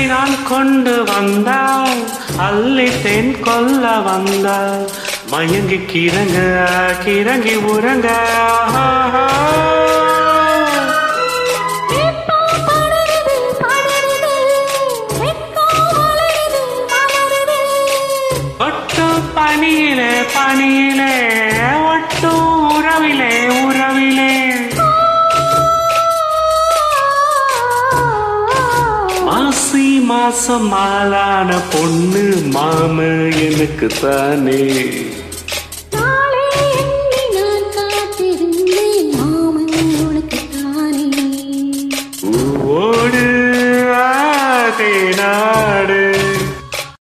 நான் கொண்டு வந்தால் அள்ளி தேன் கொல்ல வந்தால் மயங்கி கிறங்க கிறங்கி உறங்க ஆஹா. வெப்பம் படருது படருது வெட்கம் வளருது வளருது ஒட்டும் பனியிலே பனியிலே ஒட்டும் உறவிலே உறவிலே மாசி மாசம் மாலான பொண்ணு மாம எனக்கு தானே